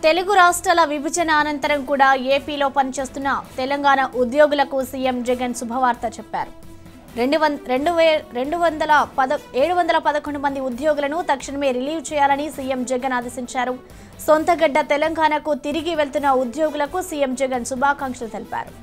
తెలుగు రాష్ట్రాల విభజన అనంతరం కూడా ఏపీలో పనిచేస్తున్న తెలంగాణ ఉద్యోగులకు సీఎం జగన్ శుభవార్త చెప్పారు రెండు వం రెండు వే రెండు వందల పద ఏడు వందల పదకొండు మంది ఉద్యోగులను తక్షణమే రిలీవ్ చేయాలని సీఎం జగన్ ఆదేశించారు సొంతగడ్డ తెలంగాణకు తిరిగి వెళ్తున్న ఉద్యోగులకు సీఎం జగన్ శుభాకాంక్షలు తెలిపారు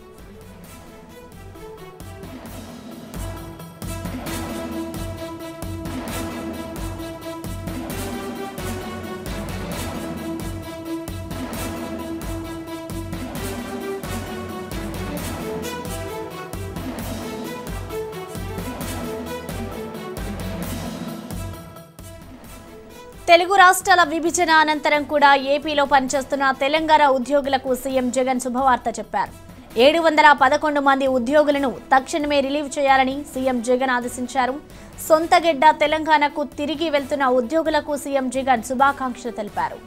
తెలుగు రాష్ట్రాల విభజన అనంతరం కూడా ఏపీలో పనిచేస్తున్న తెలంగాణ ఉద్యోగులకు సీఎం జగన్ శుభవార్త చెప్పారు ఏడు వందల పదకొండు మంది ఉద్యోగులను తక్షణమే రిలీవ్ చేయాలని సీఎం జగన్ ఆదేశించారు సొంతగెడ్డ తెలంగాణకు తిరిగి వెళ్తున్న ఉద్యోగులకు సీఎం జగన్ శుభాకాంక్షలు తెలిపారు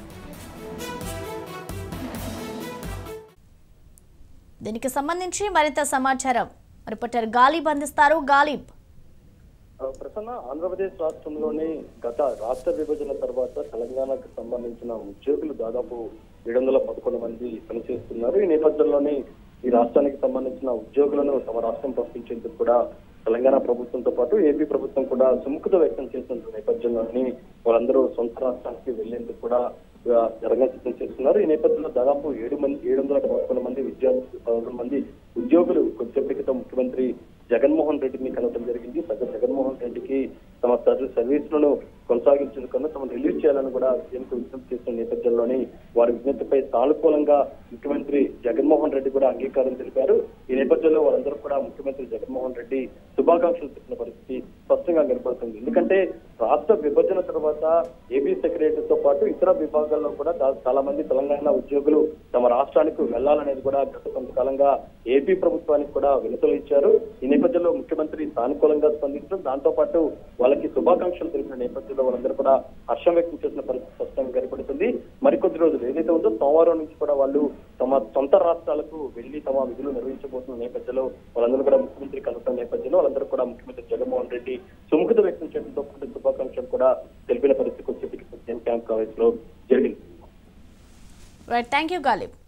దీనికి సంబంధించి మరింత సమాచారం రిపోర్టర్ గాలిబ్ అందిస్తారు గాలిబ్ ప్రసన్న ఆంధ్రప్రదేశ్ రాష్ట్రంలోని గత రాష్ట్ర విభజన తర్వాత తెలంగాణకు సంబంధించిన ఉద్యోగులు దాదాపు ఏడు వందల పదకొండు మంది పనిచేస్తున్నారు ఈ నేపథ్యంలోనే ఈ రాష్ట్రానికి సంబంధించిన ఉద్యోగులను తమ రాష్ట్రం పంపించేందుకు కూడా తెలంగాణ ప్రభుత్వంతో పాటు ఏపీ ప్రభుత్వం కూడా సుముఖత వ్యక్తం చేసిన నేపథ్యంలోని వాళ్ళందరూ సొంత రాష్ట్రానికి వెళ్లేందుకు కూడా ఆ, రంగం సిద్ధం చేస్తున్నారు ఈ నేపథ్యంలో దాదాపు ఏడు మంది ఏడు వందల పదకొండు మంది విద్యార్థులు పదకొండు మంది ఉద్యోగులు కొద్దిసేపటి క్రితం ముఖ్యమంత్రి జగన్మోహన్ రెడ్డిని కలవడం జరిగింది సగ జగన్మోహన్ రెడ్డికి తమ సర్వీస్ సర్వీసులను కొనసాగించేందుకు తమను రిలీజ్ చేయాలని కూడా సీఎంకు విజ్ఞప్తి చేసిన నేపథ్యంలోని వారి విజ్ఞప్తిపై సానుకూలంగా ముఖ్యమంత్రి జగన్మోహన్ రెడ్డి కూడా అంగీకారం తెలిపారు ఈ నేపథ్యంలో వారందరూ కూడా ముఖ్యమంత్రి జగన్మోహన్ రెడ్డి శుభాకాంక్షలు చెప్పిన పరిస్థితి స్పష్టంగా కనపడుతుంది ఎందుకంటే రాష్ట్ర విభజన తర్వాత ఏపీ సెక్రటరీతో పాటు ఇతర విభాగాల్లో కూడా దా- చాలా మంది తెలంగాణ ఉద్యోగులు తమ రాష్ట్రానికి వెళ్లాలనేది కూడా గత కొంతకాలంగా ఏపీ ప్రభుత్వానికి కూడా వినతులు ఇచ్చారు ఈ నేపథ్యంలో ముఖ్యమంత్రి సానుకూలంగా స్పందించడం దాంతో పాటు వాళ్ళకి శుభాకాంక్షలు తెలిపిన నేపథ్యంలో వాళ్ళందరూ కూడా హర్షం వ్యక్తం చేసిన పరిస్థితి స్పష్టంగా కనపడుతుంది మరికొద్ది రోజులు ఏదైతే ఉందో సోమవారం నుంచి కూడా వాళ్ళు తమ సొంత రాష్ట్రాలకు వెళ్లి తమ విధులు నిర్వహించబోతున్న నేపథ్యంలో వాళ్ళందరూ కూడా ముఖ్యమంత్రి కలుగుతున్న నేపథ్యంలో వాళ్ళందరూ కూడా ముఖ్యమంత్రి జగన్మోహన్ రెడ్డి సుముఖత వ్యక్తం చేయడంతో పాటు శుభాకాంక్షలు కూడా తెలిపిన పరిస్థితి వచ్చేటికి సీఎం క్యాంప్ కాలేజ్ లో జరిగింది రైట్ థ్యాంక్ యూ గాలిబ్